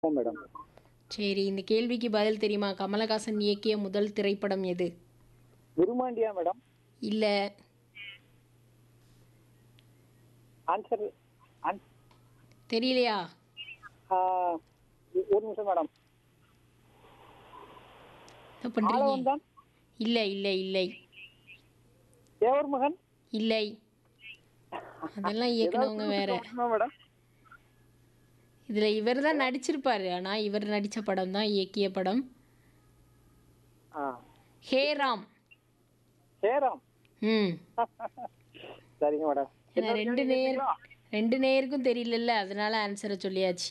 ஆமாம் மேடம் சரி இந்த கேள்விக்கு பதில் தெரியுமா கமலஹாசன் இயக்கிய முதல் திரைப்படம் எது விருமாண்டியா மேடம் இல்ல ஆன்சர் ஆன்- தெரியலையா ஆ, ஒரு நிமிஷம் மேடம் என்ன பண்றீங்க ஆளவன் தான் இல்ல இல்ல இல்லை தேவர் மகன் இல்லை அதெல்லாம் இயக்குனவங்க வேற ஆமா மேடம் இதுல இவர் தான் நடிச்சிருப்பாரு ஆனா இவர் நடிச்ச படம் தான் இயக்கிய படம் ஆ ஹே ராம் சேரம் ம் சரிங்க மேடம் ஏன்னா ரெண்டு நேர் ரெண்டு நேருக்கும் தெரியலல்ல அதனால ஆன்சரை சொல்லியாச்சு